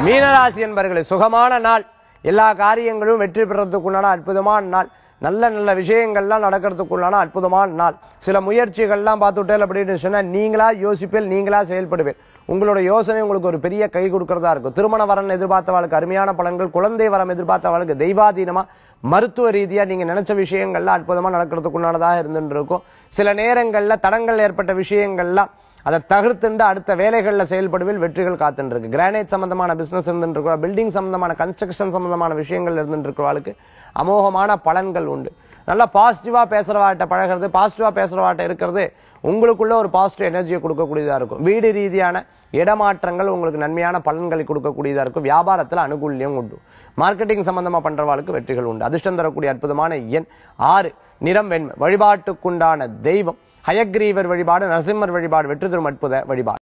மீனராசி என்பர்களே சுகமான நாள் எல்லா காரியங்களும் வெற்றி பெறத்துக்குள்ளான அற்புதமான நாள் நல்ல நல்ல விஷயங்கள்லாம் நடக்கிறதுக்குள்ளான அற்புதமான நாள் சில முயற்சிகள்லாம் பார்த்துட்டேன் அப்படின்னு சொன்னா நீங்களா யோசிப்பேல் நீங்களா செயல்படுவேன் உங்களோட யோசனை உங்களுக்கு ஒரு பெரிய கை கொடுக்கறதா இருக்கும் திருமண வரன் எதிர்பார்த்தவாளுக்கு அருமையான பலன்கள் குழந்தை வரம் எதிர்பார்த்தவாளுக்கு தெய்வாதீனமா மருத்துவ ரீதியா நீங்க நினைச்ச விஷயங்கள்லாம் அற்புதமா நடக்கிறதுக்குள்ளானதாக இருந்துட்டு இருக்கும் சில நேரங்கள்ல தடங்கள் ஏற்பட்ட விஷயங்கள்லாம் அதை தவிர்த்துண்டு அடுத்த வேலைகளில் செயல்படுவில் வெற்றிகள் காத்துட்டு இருக்கு கிரானைட் சம்பந்தமான பிசினஸ் இருந்துட்டு இருக்கா பில்டிங் சம்பந்தமான கன்ஸ்ட்ரக்ஷன் சம்பந்தமான விஷயங்கள் இருந்துட்டு இருக்கிறவாளுக்கு அமோகமான பலன்கள் உண்டு நல்லா பாசிட்டிவா பேசுறவாட்ட பழகிறது பாசிட்டிவா பேசுறவாட்ட இருக்கிறது உங்களுக்குள்ள ஒரு பாசிட்டிவ் எனர்ஜியை கொடுக்கக்கூடியதா இருக்கும் வீடு ரீதியான இடமாற்றங்கள் உங்களுக்கு நன்மையான பலன்களை கொடுக்கக்கூடியதா இருக்கும் வியாபாரத்துல அனுகூல்யம் உண்டு மார்க்கெட்டிங் சம்பந்தமா பண்றவாளுக்கு வெற்றிகள் உண்டு அதிர்ஷ்டம் தரக்கூடிய அற்புதமான எண் ஆறு நிறம் வெண்மை வழிபாட்டுக்குண்டான தெய்வம் ஹயக்ரீவர் வழிபாடு நரசிம்மர் வழிபாடு வெற்றி தரும் அற்புத வழிபாடு